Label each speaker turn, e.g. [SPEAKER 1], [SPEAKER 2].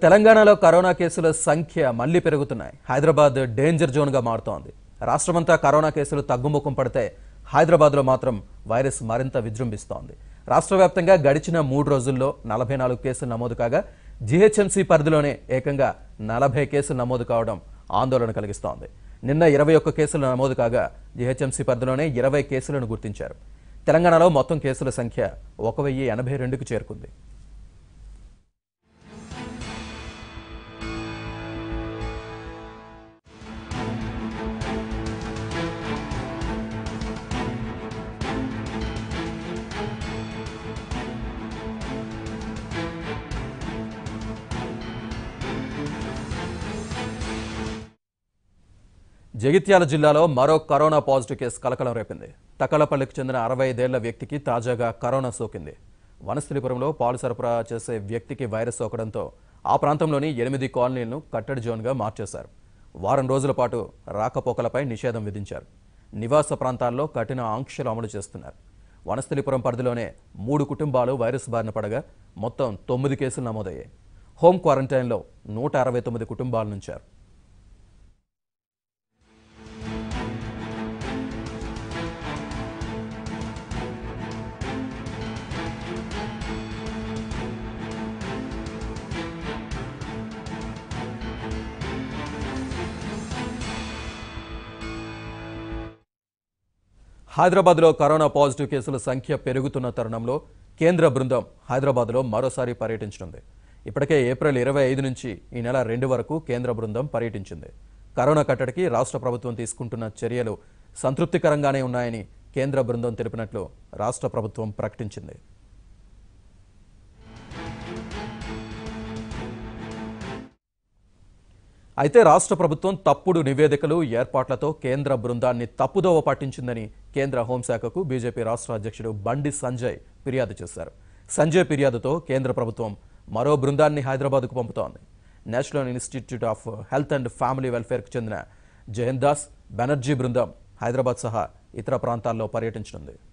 [SPEAKER 1] తెలంగాణలో కరోనా కేసుల సంఖ్య మళ్లీ పెరుగుతున్నాయి హైదరాబాద్ డేంజర్ జోన్గా మారుతోంది రాష్ట్రమంతా కరోనా కేసులు తగ్గుముఖం పడితే హైదరాబాద్లో మాత్రం వైరస్ మరింత విజృంభిస్తోంది రాష్ట్ర వ్యాప్తంగా గడిచిన మూడు రోజుల్లో నలభై నాలుగు కేసులు నమోదు కాగా జీహెచ్ఎంసీ పరిధిలోనే ఏకంగా నలభై కేసులు నమోదు కావడం ఆందోళన కలిగిస్తోంది నిన్న ఇరవై ఒక్క కేసులు నమోదు కాగా జీహెచ్ఎంసీ పరిధిలోనే ఇరవై కేసులను గుర్తించారు తెలంగాణలో మొత్తం కేసుల సంఖ్య ఒక వెయ్యి ఎనభై రెండుకు చేరుకుంది జగిత్యాల జిల్లాలో మరో కరోనా పాజిటివ్ కేసు కలకలం రేపింది తకలపల్లికి చెందిన అరవై ఐదేళ్ల వ్యక్తికి తాజాగా కరోనా సోకింది వనస్థలిపురంలో పాలు సరఫరా చేసే వ్యక్తికి వైరస్ సోకడంతో ఆ ప్రాంతంలోని ఎనిమిది కాలనీలను కట్టడి జోన్గా మార్చేశారు వారం రోజుల పాటు రాకపోకలపై నిషేధం విధించారు నివాస ప్రాంతాల్లో కఠిన ఆంక్షలు అమలు చేస్తున్నారు వనస్థలిపురం పరిధిలోనే మూడు కుటుంబాలు వైరస్ బారిన పడగా మొత్తం తొమ్మిది కేసులు నమోదయ్యాయి హోం క్వారంటైన్లో నూట అరవై తొమ్మిది కుటుంబాల నుంచారు హైదరాబాద్లో కరోనా పాజిటివ్ కేసుల సంఖ్య పెరుగుతున్న తరుణంలో కేంద్ర బృందం హైదరాబాద్లో మరోసారి పర్యటించనుంది ఇప్పటికే ఏప్రిల్ ఇరవై ఐదు నుంచి ఈ నెల రెండు వరకు కేంద్ర బృందం పర్యటించింది కరోనా కట్టడికి రాష్ట్ర ప్రభుత్వం తీసుకుంటున్న చర్యలు సంతృప్తికరంగానే ఉన్నాయని కేంద్ర బృందం తెలిపినట్లు రాష్ట్ర ప్రభుత్వం ప్రకటించింది అయితే రాష్ట్ర ప్రభుత్వం తప్పుడు నివేదికలు ఏర్పాట్లతో కేంద్ర బృందాన్ని తప్పుదోవ పట్టించిందని కేంద్ర హోంశాఖకు బీజేపీ రాష్ట్ర అధ్యక్షుడు బండి సంజయ్ ఫిర్యాదు చేశారు సంజయ్ ఫిర్యాదుతో కేంద్ర ప్రభుత్వం మరో బృందాన్ని హైదరాబాద్కు పంపుతోంది National Institute of Health and Family వెల్ఫేర్కు చెందిన జయంత్ దాస్ బెనర్జీ బృందం హైదరాబాద్ సహా ఇతర ప్రాంతాల్లో పర్యటించనుంది